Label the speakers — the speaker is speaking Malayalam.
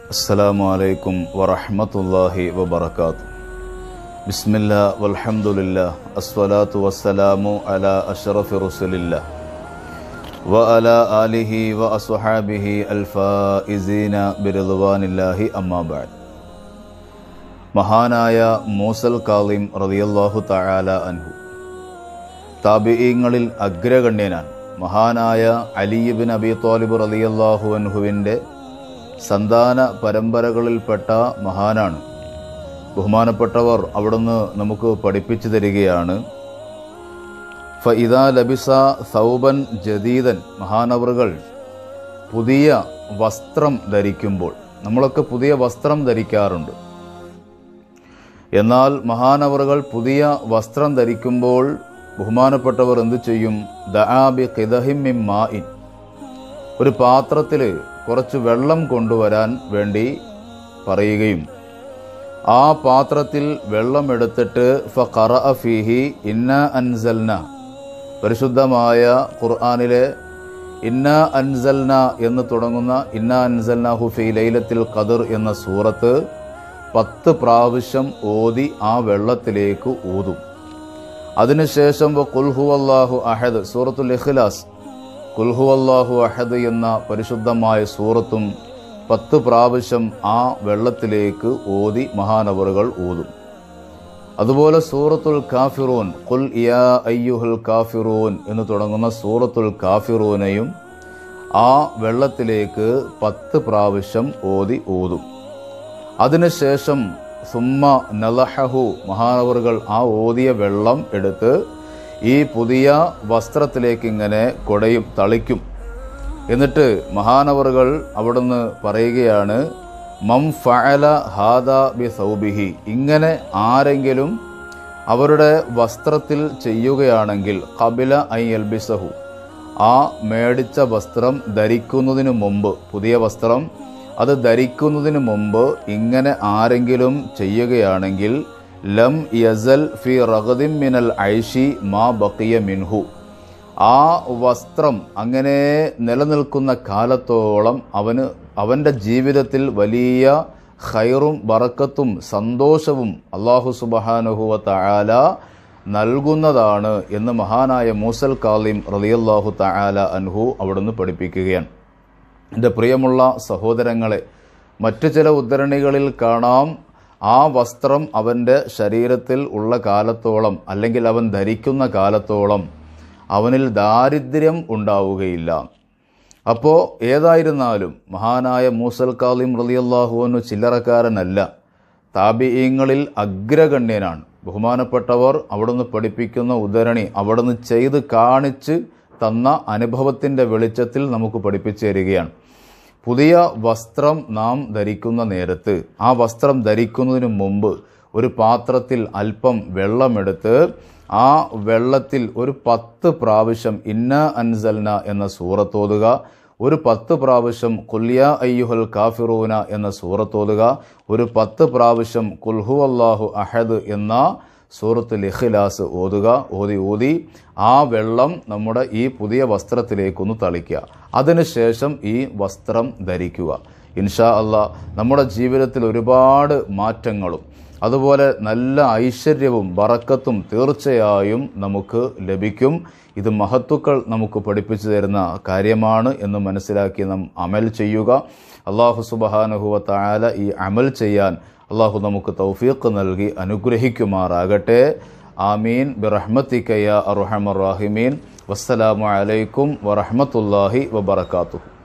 Speaker 1: السلام عليكم ورحمة الله وبركاته بسم الله والحمد لله الصلاة والسلام على أشرف رسل الله وعلى آله وأصحابه الفائزين برضوان الله أما بعد മഹാനായ മൂസൽ കാളിം റളിയല്ലാഹു തആല അൻഹു താബിഈങ്ങളിൽ അഗ്രഗണ്യനാണ് മഹാനായ അലിബിൻ അബി താലിബ് റളിയല്ലാഹു അൻഹുവിൻ്റെ സന്താന പരമ്പരകളിൽപ്പെട്ട മഹാനാണ് ബഹുമാനപ്പെട്ടവർ അവിടുന്ന് നമുക്ക് പഠിപ്പിച്ചു തരികയാണ് ഫഇദാ ലബിസ സൗബൻ ജദീദൻ മഹാനവറുകൾ പുതിയ വസ്ത്രം ധരിക്കുമ്പോൾ നമ്മളൊക്കെ പുതിയ വസ്ത്രം ധരിക്കാറുണ്ട് എന്നാൽ മഹാനവറുകൾ പുതിയ വസ്ത്രം ധരിക്കുമ്പോൾ ബഹുമാനപ്പെട്ടവർ എന്തു ചെയ്യും ദആബി ഖിദഹിം മാഇൻ ഒരു പാത്രത്തിൽ കുറച്ച് വെള്ളം കൊണ്ടുവരാൻ വേണ്ടി പറയുകയും ആ പാത്രത്തിൽ വെള്ളം എടുത്തിട്ട് ഫഖറ ഫീഹി ഇന്ന അൻസൽന പരിശുദ്ധമായ ഖുർആാനിലെ ഇന്ന അൻസൽന എന്ന് തുടങ്ങുന്ന ഇന്ന അൻസൽന ഹുഫി ലൈലത്തിൽ ഖദർ എന്ന സൂറത്ത് പത്ത് പ്രാവശ്യം ഓതി ആ വെള്ളത്തിലേക്ക് ഊതും അതിനുശേഷം കുൽഹു അള്ളാഹു അഹദ് സൂറത്തുൽ ഇഖ്ലാസ് കുൽഹു അള്ളാഹു അഹദ് എന്ന പരിശുദ്ധമായ സൂറത്തും പത്ത് പ്രാവശ്യം ആ വെള്ളത്തിലേക്ക് ഓതി മഹാനവറുകൾ ഊതും അതുപോലെ സൂറത്തുൽ കാഫിറൂൻ കുൽ യാ അയ്യുഹുൽ കാഫിറൂൻ എന്ന് തുടങ്ങുന്ന സൂറത്തുൽ കാഫിറൂനെയും ആ വെള്ളത്തിലേക്ക് പത്ത് പ്രാവശ്യം ഓതി ഊതും അതിനുശേഷം സുമ്മ നലഹഹു മഹാനവറുകൾ ആ ഓതിയ വെള്ളം എടുത്ത് ഈ പുതിയ വസ്ത്രത്തിലേക്ക് ഇങ്ങനെ കൊടയും തളിക്കും എന്നിട്ട് മഹാനവറുകൾ അവിടുന്ന് പറയുകയാണ് മം ഫഅല ഹാദ ബി സൗബിഹി ഇങ്ങനെ ആരെങ്കിലും അവരുടെ വസ്ത്രത്തിൽ ചെയ്യുകയാണെങ്കിൽ കബില ഐ എൽബിസഹു ആ മേടിച്ച വസ്ത്രം ധരിക്കുന്നതിന് മുമ്പ് പുതിയ വസ്ത്രം അത് ധരിക്കുന്നതിന് മുമ്പ് ഇങ്ങനെ ആരെങ്കിലും ചെയ്യുകയാണെങ്കിൽ ലം യസൽ ഫി റഗദിം മിനൽ ഐഷി മാ ബക്കിയ മിൻഹു ആ വസ്ത്രം അങ്ങനെ നിലനിൽക്കുന്ന കാലത്തോളം അവന് അവൻ്റെ ജീവിതത്തിൽ വലിയ ഖൈറും ബറക്കത്തും സന്തോഷവും അള്ളാഹു സുബഹാനുഹുവ തആല നൽകുന്നതാണ് എന്ന് മഹാനായ മൂസൽ കാലിം റളിയല്ലാഹു തആല അൻഹു അവിടുന്ന് പഠിപ്പിക്കുകയാണ് എൻ്റെ പ്രിയമുള്ള സഹോദരങ്ങളെ മറ്റു ചില ഉദ്ധരണികളിൽ കാണാം ആ വസ്ത്രം അവൻ്റെ ശരീരത്തിൽ ഉള്ള കാലത്തോളം അല്ലെങ്കിൽ അവൻ ധരിക്കുന്ന കാലത്തോളം അവനിൽ ദാരിദ്ര്യം ഉണ്ടാവുകയില്ല അപ്പോൾ ഏതായിരുന്നാലും മഹാനായ മൂസൽ കാലിം റലിയല്ലാഹുവിനു ചില്ലറക്കാരനല്ല താബിയങ്ങളിൽ അഗ്രഗണ്യനാണ് ബഹുമാനപ്പെട്ടവർ അവിടുന്ന് പഠിപ്പിക്കുന്ന ഉദ്ധരണി അവിടുന്ന് ചെയ്ത് കാണിച്ച് തന്ന അനുഭവത്തിൻ്റെ വെളിച്ചത്തിൽ നമുക്ക് പഠിപ്പിച്ചു തരികയാണ് പുതിയ വസ്ത്രം നാം ധരിക്കുന്ന നേരത്ത് ആ വസ്ത്രം ധരിക്കുന്നതിന് മുമ്പ് ഒരു പാത്രത്തിൽ അല്പം വെള്ളമെടുത്ത് ആ വെള്ളത്തിൽ ഒരു പത്ത് പ്രാവശ്യം ഇന്ന അൻസൽന എന്ന സൂറത്തോതുക ഒരു പത്ത് പ്രാവശ്യം കുല്യ അയ്യുഹൽ കാഫിറൂന എന്ന സൂറത്തോതുക ഒരു പത്ത് പ്രാവശ്യം കുൽഹു അള്ളാഹു അഹദ് എന്ന സൂറത്തുൽ ഇഖ്ലാസ് ഓതുക ഓതി ഊതി ആ വെള്ളം നമ്മുടെ ഈ പുതിയ വസ്ത്രത്തിലേക്കൊന്ന് തളിക്കുക അതിനുശേഷം ഈ വസ്ത്രം ധരിക്കുക ഇൻഷാ അല്ലാ നമ്മുടെ ജീവിതത്തിൽ ഒരുപാട് മാറ്റങ്ങളും അതുപോലെ നല്ല ഐശ്വര്യവും ബറക്കത്തും തീർച്ചയായും നമുക്ക് ലഭിക്കും ഇത് മഹത്തുക്കൾ നമുക്ക് പഠിപ്പിച്ചു തരുന്ന കാര്യമാണ് എന്ന് മനസ്സിലാക്കി നാം അമൽ ചെയ്യുക അള്ളാഹു സുബഹാനുഹുവ തായാല ഈ അമൽ ചെയ്യാൻ അള്ളാഹു നമുക്ക് തൗഫീഖ് നൽകി അനുഗ്രഹിക്കുമാറാകട്ടെ ആമീൻ ബിറഹ്മത്തിക്കയ അറുഹമർ റാഹിമീൻ വസ്സലാമു അലൈക്കും വറഹമത്തല്ലാഹി വബർക്കാത്തു